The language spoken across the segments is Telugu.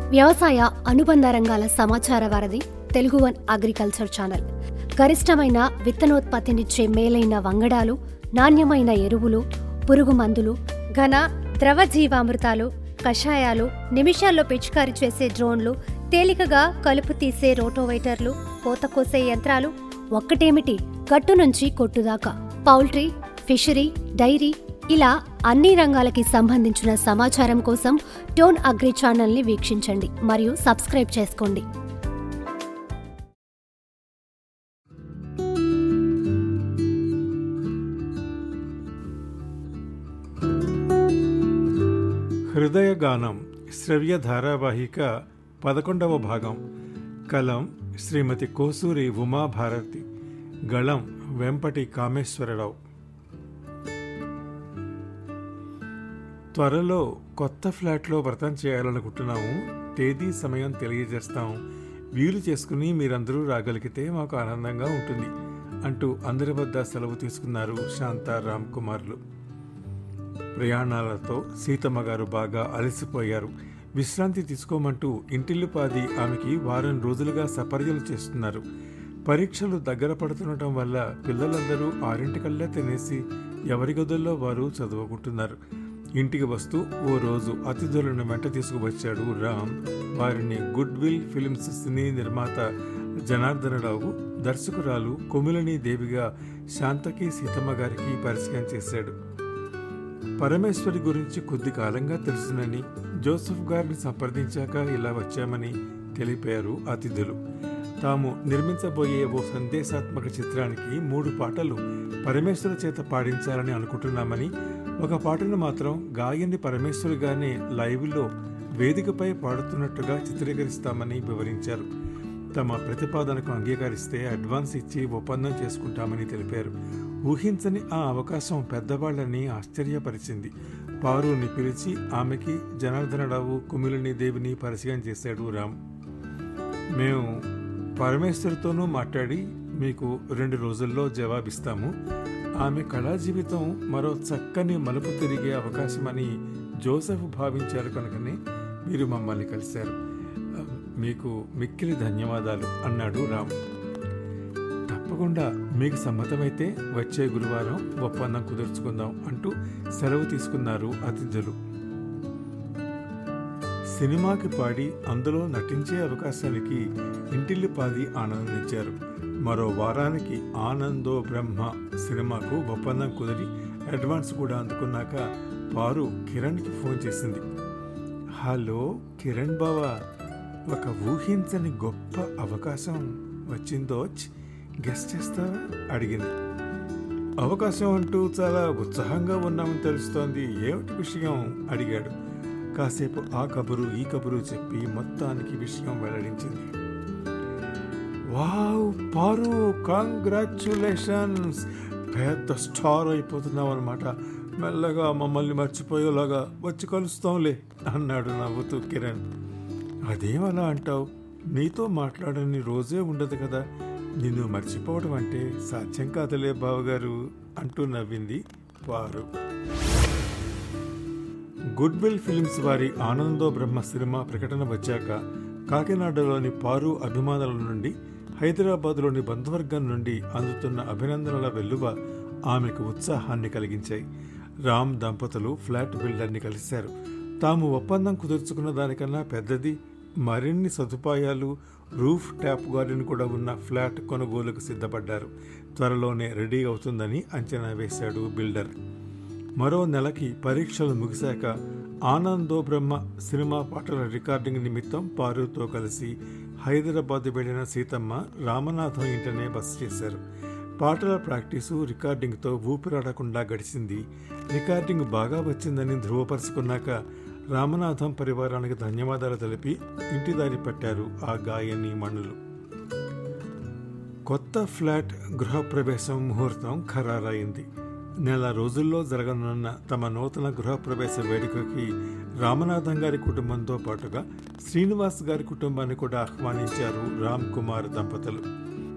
వ్యవసాయ అనుబంధ రంగాల సమాచార వారధి తెలుగు వన్ అగ్రికల్చర్ ఛానల్ గరిష్టమైన విత్తనోత్పత్తినిచ్చే మేలైన వంగడాలు నాణ్యమైన ఎరువులు పురుగు మందులు ఘన ద్రవ జీవామృతాలు కషాయాలు నిమిషాల్లో పిచికారీ చేసే డ్రోన్లు తేలికగా కలుపు తీసే రోటోవైటర్లు కోత కోసే యంత్రాలు ఒక్కటేమిటి గట్టు నుంచి కొట్టుదాకా పౌల్ట్రీ ఫిషరీ డైరీ ఇలా అన్ని రంగాలకి సంబంధించిన సమాచారం కోసం టోన్ అగ్రి ఛానల్ని వీక్షించండి మరియు సబ్స్క్రైబ్ చేసుకోండి హృదయగానం శ్రవ్య ధారావాహిక పదకొండవ భాగం కలం శ్రీమతి కోసూరి ఉమాభారతి గళం వెంపటి కామేశ్వరరావు త్వరలో కొత్త ఫ్లాట్లో వ్రతం చేయాలనుకుంటున్నాము తేదీ సమయం తెలియజేస్తాం వీలు చేసుకుని మీరందరూ రాగలిగితే మాకు ఆనందంగా ఉంటుంది అంటూ అందరి వద్ద సెలవు తీసుకున్నారు శాంత రామ్ కుమార్లు ప్రయాణాలతో సీతమ్మ గారు బాగా అలసిపోయారు విశ్రాంతి తీసుకోమంటూ ఇంటిల్లిపాది ఆమెకి వారం రోజులుగా సపర్యలు చేస్తున్నారు పరీక్షలు దగ్గర పడుతుండటం వల్ల పిల్లలందరూ ఆరింటికల్లా తినేసి ఎవరి గదుల్లో వారు చదువుకుంటున్నారు ఇంటికి వస్తూ ఓ రోజు అతిథులను వెంట తీసుకువచ్చాడు రామ్ వారిని గుడ్ విల్ ఫిల్మ్స్ సినీ నిర్మాత జనార్దనరావు దర్శకురాలు కొమిలని దేవిగా శాంతకి సీతమ్మ గారికి పరిచయం చేశాడు పరమేశ్వరి గురించి కొద్ది కాలంగా తెలుసునని జోసెఫ్ గారిని సంప్రదించాక ఇలా వచ్చామని తెలిపారు అతిథులు తాము నిర్మించబోయే ఓ సందేశాత్మక చిత్రానికి మూడు పాటలు పరమేశ్వరి చేత పాడించాలని అనుకుంటున్నామని ఒక పాటను మాత్రం గాయని పరమేశ్వరిగానే లైవ్లో వేదికపై పాడుతున్నట్టుగా చిత్రీకరిస్తామని వివరించారు తమ ప్రతిపాదనకు అంగీకరిస్తే అడ్వాన్స్ ఇచ్చి ఒప్పందం చేసుకుంటామని తెలిపారు ఊహించని ఆ అవకాశం పెద్దవాళ్ళని ఆశ్చర్యపరిచింది పారుని పిలిచి ఆమెకి జనార్దనరావు కుమిలిని దేవిని పరిచయం చేశాడు రామ్ మేము పరమేశ్వరితోనూ మాట్లాడి మీకు రెండు రోజుల్లో జవాబిస్తాము ఆమె కళా జీవితం మరో చక్కని మలుపు తిరిగే అవకాశమని జోసెఫ్ భావించారు కనుకనే మీరు మమ్మల్ని కలిశారు మీకు మిక్కిలి ధన్యవాదాలు అన్నాడు రామ్ తప్పకుండా మీకు సమ్మతమైతే వచ్చే గురువారం ఒప్పందం కుదుర్చుకుందాం అంటూ సెలవు తీసుకున్నారు అతిథులు సినిమాకి పాడి అందులో నటించే అవకాశానికి ఇంటిల్లిపాది ఆనందించారు మరో వారానికి ఆనందో బ్రహ్మ సినిమాకు ఒప్పందం కుదిరి అడ్వాన్స్ కూడా అందుకున్నాక వారు కిరణ్కి ఫోన్ చేసింది హలో కిరణ్ బావా ఒక ఊహించని గొప్ప అవకాశం వచ్చిందో గెస్ట్ చేస్తావా అడిగింది అవకాశం అంటూ చాలా ఉత్సాహంగా ఉన్నామని తెలుస్తోంది ఏమిటి విషయం అడిగాడు కాసేపు ఆ కబురు ఈ కబురు చెప్పి మొత్తానికి విషయం వెల్లడించింది వావ్ పారు కాంగ్రాచులేషన్స్ పెద్ద స్టార్ అయిపోతున్నావు అనమాట మెల్లగా మమ్మల్ని మర్చిపోయేలాగా వచ్చి కలుస్తాంలే అన్నాడు నవ్వుతూ కిరణ్ అదేమలా అంటావు నీతో మాట్లాడని రోజే ఉండదు కదా నిన్ను మర్చిపోవడం అంటే సాధ్యం కాదులే బావగారు అంటూ నవ్వింది వారు గుడ్ విల్ ఫిల్మ్స్ వారి ఆనందో బ్రహ్మ సినిమా ప్రకటన వచ్చాక కాకినాడలోని పారు అభిమానుల నుండి హైదరాబాద్లోని బంధువర్గం నుండి అందుతున్న అభినందనల వెల్లువ ఆమెకు ఉత్సాహాన్ని కలిగించాయి రామ్ దంపతులు ఫ్లాట్ బిల్డర్ని కలిశారు తాము ఒప్పందం కుదుర్చుకున్న దానికన్నా పెద్దది మరిన్ని సదుపాయాలు రూఫ్ ట్యాప్ గార్డెన్ కూడా ఉన్న ఫ్లాట్ కొనుగోలుకు సిద్ధపడ్డారు త్వరలోనే రెడీ అవుతుందని అంచనా వేశాడు బిల్డర్ మరో నెలకి పరీక్షలు ముగిశాక ఆనందో బ్రహ్మ సినిమా పాటల రికార్డింగ్ నిమిత్తం పారుతో కలిసి హైదరాబాద్ వెళ్లిన సీతమ్మ రామనాథం ఇంటనే బస చేశారు పాటల ప్రాక్టీసు రికార్డింగ్తో ఊపిరాడకుండా గడిచింది రికార్డింగ్ బాగా వచ్చిందని ధృవపరుచుకున్నాక రామనాథం పరివారానికి ధన్యవాదాలు తెలిపి ఇంటి దారి పట్టారు ఆ గాయని మణులు కొత్త ఫ్లాట్ గృహప్రవేశం ముహూర్తం ఖరారైంది నెల రోజుల్లో జరగనున్న తమ నూతన గృహప్రవేశ వేడుకకి రామనాథం గారి కుటుంబంతో పాటుగా శ్రీనివాస్ గారి కుటుంబాన్ని కూడా ఆహ్వానించారు రామ్ కుమార్ దంపతులు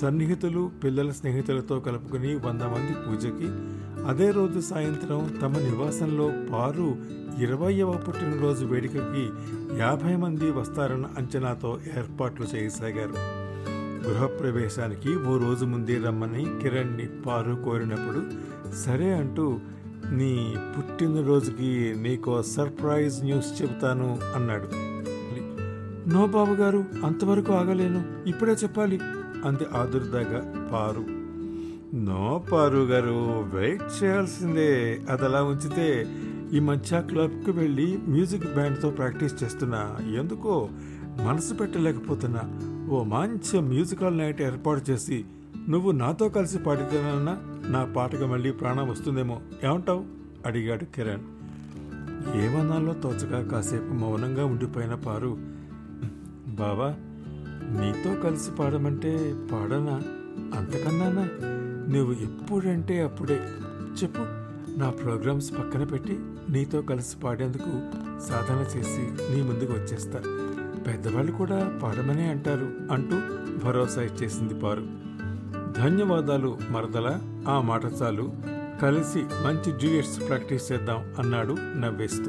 సన్నిహితులు పిల్లల స్నేహితులతో కలుపుకుని వంద మంది పూజకి అదే రోజు సాయంత్రం తమ నివాసంలో పారు ఇరవయవ పుట్టినరోజు వేడుకకి యాభై మంది వస్తారన్న అంచనాతో ఏర్పాట్లు చేయసాగారు గృహప్రవేశానికి ఓ రోజు ముందే రమ్మని కిరణ్ని పారు కోరినప్పుడు సరే అంటూ నీ పుట్టినరోజుకి నీకో సర్ప్రైజ్ న్యూస్ చెబుతాను అన్నాడు నో బాబు గారు అంతవరకు ఆగలేను ఇప్పుడే చెప్పాలి అంతే ఆదుర్దాగా పారు నో పారు గారు వెయిట్ చేయాల్సిందే అది అలా ఉంచితే ఈ మధ్య క్లబ్కి వెళ్ళి మ్యూజిక్ బ్యాండ్తో ప్రాక్టీస్ చేస్తున్నా ఎందుకో మనసు పెట్టలేకపోతున్నా ఓ మంచి మ్యూజికల్ నైట్ ఏర్పాటు చేసి నువ్వు నాతో కలిసి పాడితేనన్నా నా పాటకు మళ్ళీ ప్రాణం వస్తుందేమో ఏమంటావు అడిగాడు కిరణ్ ఏమన్నాలో తోచగా కాసేపు మౌనంగా ఉండిపోయిన పారు బావా నీతో కలిసి పాడమంటే పాడనా అంతకన్నానా నువ్వు ఎప్పుడంటే అప్పుడే చెప్పు నా ప్రోగ్రామ్స్ పక్కన పెట్టి నీతో కలిసి పాడేందుకు సాధన చేసి నీ ముందుకు వచ్చేస్తా పెద్దవాళ్ళు కూడా పాడమనే అంటారు అంటూ భరోసా ఇచ్చేసింది పారు ధన్యవాదాలు మరదల ఆ మాట చాలు కలిసి మంచి డ్యూయట్స్ ప్రాక్టీస్ చేద్దాం అన్నాడు నవ్వేస్తూ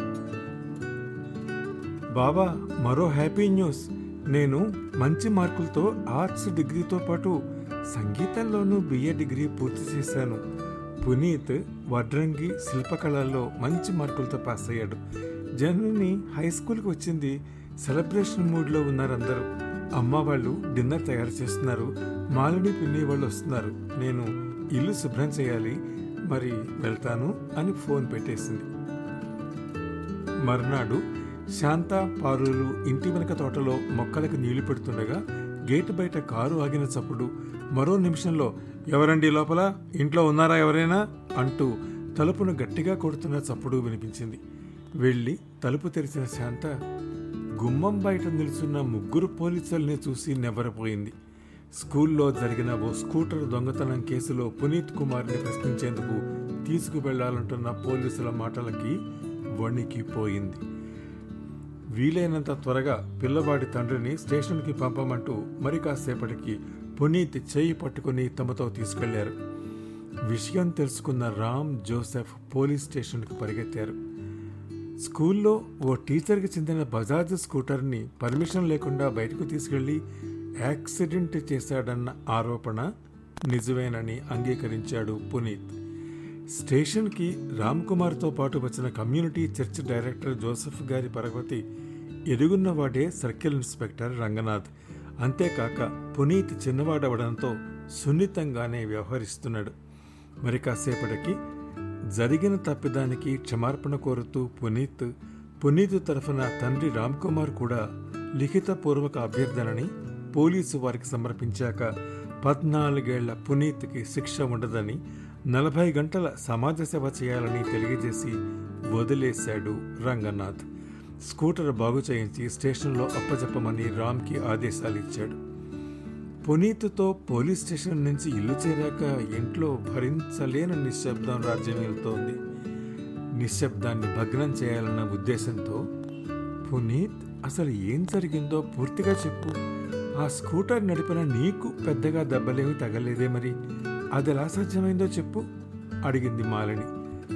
బాబా మరో హ్యాపీ న్యూస్ నేను మంచి మార్కులతో ఆర్ట్స్ డిగ్రీతో పాటు సంగీతంలోనూ బిఏ డిగ్రీ పూర్తి చేశాను పునీత్ వడ్రంగి శిల్పకళల్లో మంచి మార్కులతో పాస్ అయ్యాడు జనని హై స్కూల్కి వచ్చింది సెలబ్రేషన్ మూడ్లో ఉన్నారు అందరూ అమ్మ వాళ్ళు డిన్నర్ తయారు చేస్తున్నారు మాలిని పిన్ని వాళ్ళు వస్తున్నారు నేను ఇల్లు శుభ్రం చేయాలి మరి వెళ్తాను అని ఫోన్ పెట్టేసింది మర్నాడు శాంత పారులు ఇంటి వెనక తోటలో మొక్కలకు నీళ్లు పెడుతుండగా గేటు బయట కారు ఆగిన చప్పుడు మరో నిమిషంలో ఎవరండి లోపల ఇంట్లో ఉన్నారా ఎవరైనా అంటూ తలుపును గట్టిగా కొడుతున్న చప్పుడు వినిపించింది వెళ్ళి తలుపు తెరిచిన శాంత గుమ్మం బయట నిలుచున్న ముగ్గురు పోలీసుల్ని చూసి నెవ్వరపోయింది స్కూల్లో జరిగిన ఓ స్కూటర్ దొంగతనం కేసులో పునీత్ కుమార్ని ప్రశ్నించేందుకు తీసుకువెళ్లాలంటున్న పోలీసుల మాటలకి వణికిపోయింది వీలైనంత త్వరగా పిల్లవాడి తండ్రిని స్టేషన్కి పంపమంటూ మరి కాసేపటికి పునీత్ చేయి పట్టుకుని తమతో తీసుకెళ్లారు విషయం తెలుసుకున్న రామ్ జోసెఫ్ పోలీస్ స్టేషన్కి పరిగెత్తారు స్కూల్లో ఓ టీచర్కి చెందిన బజాజ్ స్కూటర్ని పర్మిషన్ లేకుండా బయటకు తీసుకెళ్లి యాక్సిడెంట్ చేశాడన్న ఆరోపణ నిజమేనని అంగీకరించాడు పునీత్ స్టేషన్కి రామ్ కుమార్తో పాటు వచ్చిన కమ్యూనిటీ చర్చ్ డైరెక్టర్ జోసెఫ్ గారి పరగతి ఎరుగున్నవాడే సర్కిల్ ఇన్స్పెక్టర్ రంగనాథ్ అంతేకాక పునీత్ చిన్నవాడవడంతో సున్నితంగానే వ్యవహరిస్తున్నాడు మరి కాసేపటికి జరిగిన తప్పిదానికి క్షమార్పణ కోరుతూ పునీత్ పునీత్ తరఫున తండ్రి రామ్ కుమార్ కూడా లిఖితపూర్వక అభ్యర్థనని పోలీసు వారికి సమర్పించాక పద్నాలుగేళ్ల పునీత్కి శిక్ష ఉండదని నలభై గంటల సమాజ సేవ చేయాలని తెలియజేసి వదిలేశాడు రంగనాథ్ స్కూటర్ బాగు చేయించి స్టేషన్లో అప్పచెప్పమని రామ్కి ఆదేశాలు ఇచ్చాడు పునీత్తో పోలీస్ స్టేషన్ నుంచి ఇల్లు చేరాక ఇంట్లో భరించలేని నిశ్శబ్దం రాజ్యం వెళ్తోంది నిశ్శబ్దాన్ని భగ్నం చేయాలన్న ఉద్దేశంతో పునీత్ అసలు ఏం జరిగిందో పూర్తిగా చెప్పు ఆ స్కూటర్ నడిపిన నీకు పెద్దగా దెబ్బలేమి తగలేదే మరి అది ఎలా సాధ్యమైందో చెప్పు అడిగింది మాలిని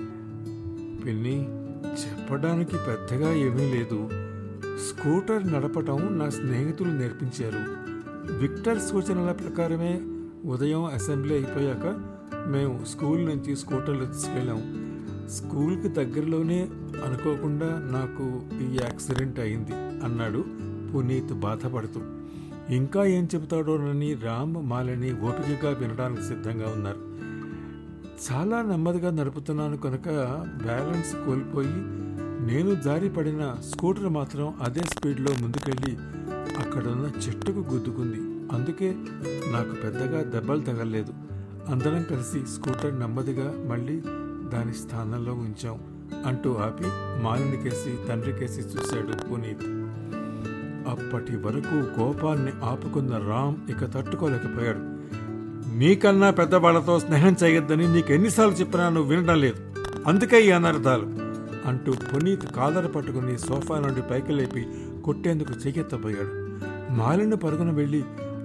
పిన్ని చెప్పడానికి పెద్దగా ఏమీ లేదు స్కూటర్ నడపటం నా స్నేహితులు నేర్పించారు విక్టర్ సూచనల ప్రకారమే ఉదయం అసెంబ్లీ అయిపోయాక మేము స్కూల్ నుంచి స్కూటర్లు తీసుకెళ్ళాం స్కూల్కి దగ్గరలోనే అనుకోకుండా నాకు ఈ యాక్సిడెంట్ అయింది అన్నాడు పునీత్ బాధపడుతూ ఇంకా ఏం చెబుతాడోనని రామ్ మాలని ఓపికగా వినడానికి సిద్ధంగా ఉన్నారు చాలా నెమ్మదిగా నడుపుతున్నాను కనుక బ్యాలెన్స్ కోల్పోయి నేను జారి పడిన స్కూటర్ మాత్రం అదే స్పీడ్లో ముందుకెళ్ళి అక్కడున్న చెట్టుకు గుద్దుకుంది అందుకే నాకు పెద్దగా దెబ్బలు తగలలేదు అందరం కలిసి స్కూటర్ నెమ్మదిగా మళ్ళీ దాని స్థానంలో ఉంచాం అంటూ ఆపి మాలినికేసి తండ్రికేసి చూశాడు పునీత్ అప్పటి వరకు కోపాన్ని ఆపుకున్న రామ్ ఇక తట్టుకోలేకపోయాడు నీకన్నా పెద్దవాళ్లతో స్నేహం చేయొద్దని నీకు ఎన్నిసార్లు చెప్పినా నువ్వు వినడం లేదు అందుకే ఈ అనర్థాలు అంటూ పునీత్ కాలర పట్టుకుని సోఫా నుండి పైకి లేపి కొట్టేందుకు చెయ్యెత్తబోయాడు మాలిని పరుగున వెళ్ళి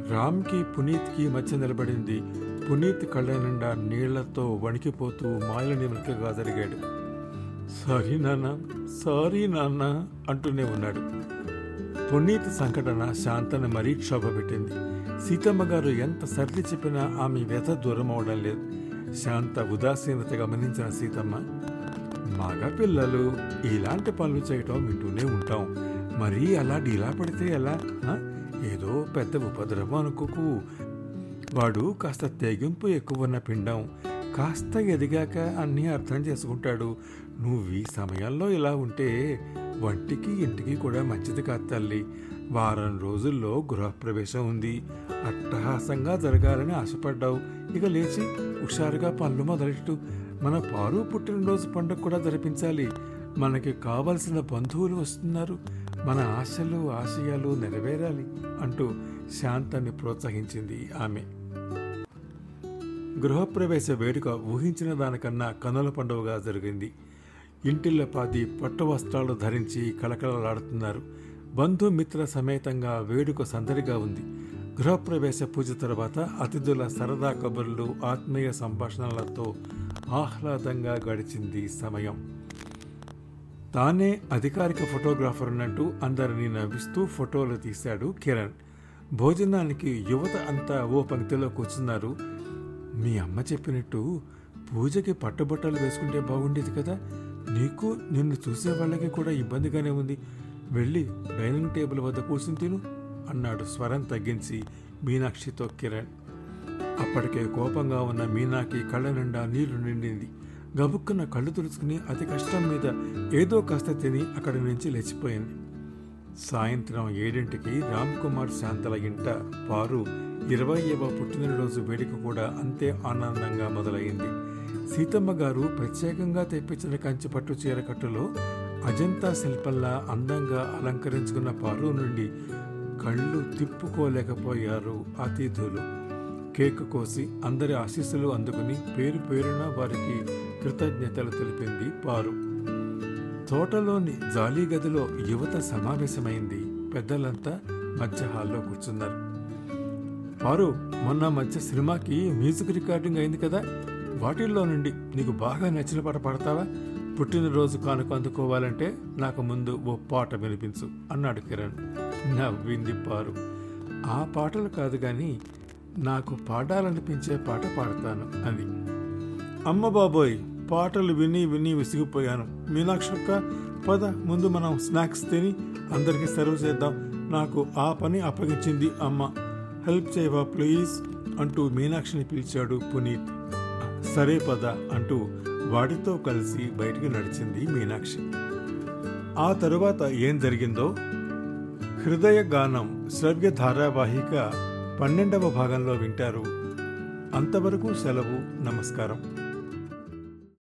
రామ్కి పునీత్కి మధ్య నిలబడింది పునీత్ కళ్ళ నిండా నీళ్లతో వణికిపోతూ మాయలనిమలికగా జరిగాడు సారీ నాన్న సారీ నాన్న అంటూనే ఉన్నాడు పునీత్ సంఘటన శాంతను మరీ క్షోభపెట్టింది సీతమ్మ గారు ఎంత సర్ది చెప్పినా ఆమె వ్యత దూరం అవడం లేదు శాంత ఉదాసీనత గమనించిన సీతమ్మ మగ పిల్లలు ఇలాంటి పనులు చేయటం వింటూనే ఉంటాం మరీ అలా డీలా పడితే ఎలా ఆ? ఏదో పెద్ద ఉపద్రవం అనుకోకు వాడు కాస్త తెగింపు ఎక్కువ ఉన్న పిండం కాస్త ఎదిగాక అన్నీ అర్థం చేసుకుంటాడు నువ్వు ఈ సమయంలో ఇలా ఉంటే వంటికి ఇంటికి కూడా మంచిది కాదు తల్లి వారం రోజుల్లో గృహప్రవేశం ఉంది అట్టహాసంగా జరగాలని ఆశపడ్డావు ఇక లేచి హుషారుగా పనులు మొదలెట్టు మన పారు పుట్టినరోజు పండుగ కూడా జరిపించాలి మనకి కావలసిన బంధువులు వస్తున్నారు మన ఆశలు ఆశయాలు నెరవేరాలి అంటూ శాంతాన్ని ప్రోత్సహించింది ఆమె గృహప్రవేశ వేడుక ఊహించిన దానికన్నా కనుల పండుగగా జరిగింది ఇంటిల్లపాది పట్టు వస్త్రాలు ధరించి కళకళలాడుతున్నారు బంధుమిత్ర సమేతంగా వేడుక సందడిగా ఉంది గృహప్రవేశ పూజ తర్వాత అతిథుల సరదా కబుర్లు ఆత్మీయ సంభాషణలతో ఆహ్లాదంగా గడిచింది సమయం తానే అధికారిక ఫోటోగ్రాఫర్ అన్నట్టు అందరినీ నవ్విస్తూ ఫోటోలు తీశాడు కిరణ్ భోజనానికి యువత అంతా ఓ పంక్తిలో కూర్చున్నారు మీ అమ్మ చెప్పినట్టు పూజకి పట్టుబట్టలు వేసుకుంటే బాగుండేది కదా నీకు నిన్ను చూసే వాళ్ళకి కూడా ఇబ్బందిగానే ఉంది వెళ్ళి డైనింగ్ టేబుల్ వద్ద కూర్చుని తిను అన్నాడు స్వరం తగ్గించి మీనాక్షితో కిరణ్ అప్పటికే కోపంగా ఉన్న మీనాకి కళ్ళ నిండా నీళ్లు నిండింది గబుక్కున కళ్ళు తుడుచుకుని అతి కష్టం మీద ఏదో కాస్త తిని అక్కడి నుంచి లేచిపోయింది సాయంత్రం ఏడింటికి రామ్ కుమార్ శాంతల ఇంట పారు ఇరవైవ పుట్టినరోజు వేడుక కూడా అంతే ఆనందంగా మొదలైంది సీతమ్మ గారు ప్రత్యేకంగా తెప్పించిన కంచి పట్టు చీర కట్టులో అజంతా శిల్పంలా అందంగా అలంకరించుకున్న పారు నుండి కళ్ళు తిప్పుకోలేకపోయారు అతిథులు కేక్ కోసి అందరి ఆశీస్సులు అందుకుని పేరు పేరున వారికి కృతజ్ఞతలు తెలిపింది పారు తోటలోని జాలీ గదిలో యువత సమావేశమైంది పెద్దలంతా మధ్య హాల్లో కూర్చున్నారు పారు మొన్న మధ్య సినిమాకి మ్యూజిక్ రికార్డింగ్ అయింది కదా వాటిల్లో నుండి నీకు బాగా నచ్చిన పాట పాడతావా పుట్టినరోజు కానుక అందుకోవాలంటే నాకు ముందు ఓ పాట వినిపించు అన్నాడు కిరణ్ నవ్వింది పారు ఆ పాటలు కాదు కానీ నాకు పాడాలనిపించే పాట పాడతాను అంది అమ్మ బాబోయ్ పాటలు విని విని విసిగిపోయాను మీనాక్షక్క పద ముందు మనం స్నాక్స్ తిని అందరికీ సర్వ్ చేద్దాం నాకు ఆ పని అప్పగించింది అమ్మ హెల్ప్ చేయవా ప్లీజ్ అంటూ మీనాక్షిని పిలిచాడు పునీత్ సరే పద అంటూ వాడితో కలిసి బయటికి నడిచింది మీనాక్షి ఆ తరువాత ఏం జరిగిందో హృదయ గానం శ్రవ్య ధారావాహిక పన్నెండవ భాగంలో వింటారు అంతవరకు సెలవు నమస్కారం